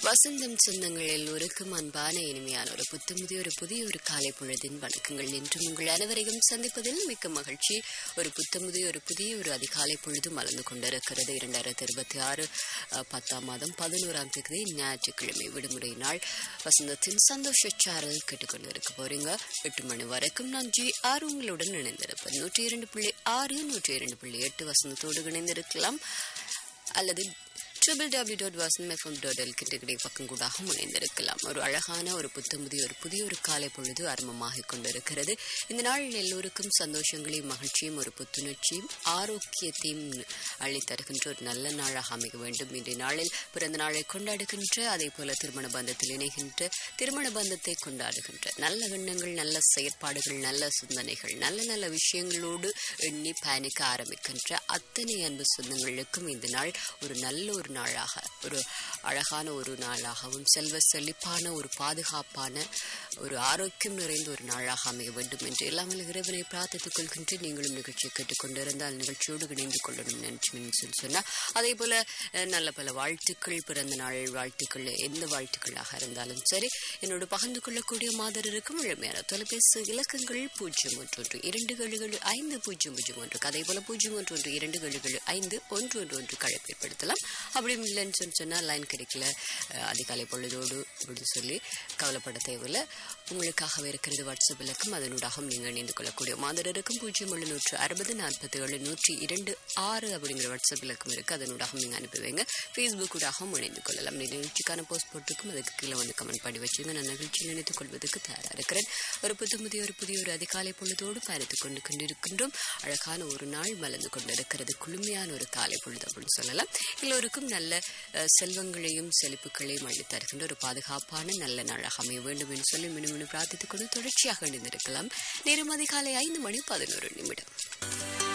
வசந்தம் சொந்தங்கள் எல்லோருக்கும் அன்பான இனிமையான ஒரு புத்தமுதிய ஒரு புதிய ஒரு காலை பொழுதின் வணக்கங்கள் என்றும் உங்கள் அனைவரையும் சந்திப்பதில் மிக்க மகிழ்ச்சி ஒரு புத்தமுதிய ஒரு புதிய ஒரு அதிகாலை பொழுது மலர்ந்து கொண்டிருக்கிறது இரண்டாயிரத்தி இருபத்தி ஆறு அஹ், பத்தாம் மாதம் பதினோராம் தேதி ஞாயிற்றுக்கிழமை விடுமுறை நாள் வசந்தத்தின் சந்தோஷ சாரல் கேட்டுக்கொண்டு இருக்க போறீங்க எட்டு மணி வரைக்கும் நான் ஜி ஆர் உங்களுடன் இணைந்திருப்பேன் நூற்றி இரண்டு புள்ளி ஆறு நூற்றி இரண்டு புள்ளி எட்டு வசந்தத்தோடு இணைந்திருக்கலாம் அல்லது triple W dot Vasan FM dot L கிட்டக்கிட்டே பக்கம் கூடாக முனைந்திருக்கலாம் ஒரு அழகான ஒரு புத்தமுதிய ஒரு புதிய ஒரு காலை பொழுது ஆரம்பமாகிக் கொண்டிருக்கிறது இந்த நாள் எல்லோருக்கும் சந்தோஷங்களையும் மகிழ்ச்சியும் ஒரு புத்துணர்ச்சியும் ஆரோக்கியத்தையும் அள்ளித்தருகின்ற ஒரு நல்ல நாளாக அமைய வேண்டும் இன்றைய நாளில் பிறந்த நாளை கொண்டாடுகின்ற அதே போல திருமண பந்தத்தில் இணைகின்ற திருமண பந்தத்தை கொண்டாடுகின்ற நல்ல எண்ணங்கள் நல்ல செயற்பாடுகள் நல்ல சிந்தனைகள் நல்ல நல்ல விஷயங்களோடு எண்ணி பயணிக்க ஆரம்பிக்கின்ற அத்தனை அன்பு சொந்தங்களுக்கும் இந்த நாள் ஒரு நல்ல ஒரு நாளாக ஒரு அழகான ஒரு நாளாகவும் செல்வ செழிப்பான ஒரு பாதுகாப்பான ஒரு ஆரோக்கியம் நிறைந்த ஒரு நாளாக அமைய வேண்டும் என்று எல்லாமல் இறைவனை பிரார்த்தித்துக் கொள்கின்ற நீங்களும் நிகழ்ச்சியை கேட்டுக்கொண்டிருந்தால் நிகழ்ச்சியோடு இணைந்து கொள்ளணும் நினைச்சுன்னு சொல்லி சொன்னால் அதே போல அஹ், நல்ல பல வாழ்த்துக்கள் பிறந்த நாள் வாழ்த்துக்கள் எந்த வாழ்த்துக்களாக இருந்தாலும் சரி என்னோடு பகிர்ந்து கொள்ளக்கூடிய மாதர் இருக்கும் எளிமையான தொலைபேசி இலக்கங்கள் பூஜ்ஜியம் ஒன்று ஒன்று இரண்டு ஏழு ஐந்து பூஜ்ஜியம் பூஜ்ஜியம் ஒன்று அதே போல பூஜ்ஜியம் ஒன்று ஒன்று இரண்டு ஏழு ஐந்து ஒன்று ஒன்று ஒன்று கழைப்பு ஏற்படுத்தலாம் அப்படி இல்லைன்னு சொல்லி சொன்னால் லைன் கிடைக்கல அஹ், அதிகாலை பொழுதோடு அப்படின்னு சொல்லி கவலைப்பட தேவையில்லை உங்களுக்காகவே இருக்கிறது வாட்ஸ்அப் இலக்கம் அதனூடாகவும் நீங்கள் இணைந்து கொள்ளக்கூடிய மாதர் இருக்கும் பூஜ்ஜியம் எழுநூற்று அறுபது நாற்பத்தி ஏழு நூற்றி இரண்டு ஆறு அப்படிங்கிற வாட்ஸ்அப் இலக்கம் இருக்குது அதனூடாகவும் நீங்கள் அனுப்பி வைங்க ஃபேஸ்புக் ஊடாகவும் இணைந்து கொள்ளலாம் நீ நிகழ்ச்சிக்கான போஸ்ட் போட்டிருக்கும் அதுக்கு கீழே வந்து கமெண்ட் பண்ணி வச்சுங்க நான் நிகழ்ச்சியில் இணைத்துக் கொள்வதற்கு தயாராக இருக்கிறேன் ஒரு புது புதிய ஒரு புதிய ஒரு அதிகாலை பொழுதோடு பயணித்துக் கொண்டு கொண்டிருக்கின்றோம் அழகான ஒரு நாள் மலர்ந்து கொண்டிருக்கிறது குளுமையான ஒரு காலை பொழுது அப்படின்னு சொல்லலாம் எல்லோருக்கும் நல்ல அஹ், செல்வங்களையும் செழிப்புகளையும் அள்ளித் தருகின்ற ஒரு பாதுகாப்பான நல்ல நாளாக அமைய வேண்டும் என்று சொல்லி மினு மினு பிரார்த்தித்துக் கொண்டு தொடர்ச்சியாக இணைந்திருக்கலாம் நேரம் அதிகாலை ஐந்து மணி பதினோரு நிமிடம்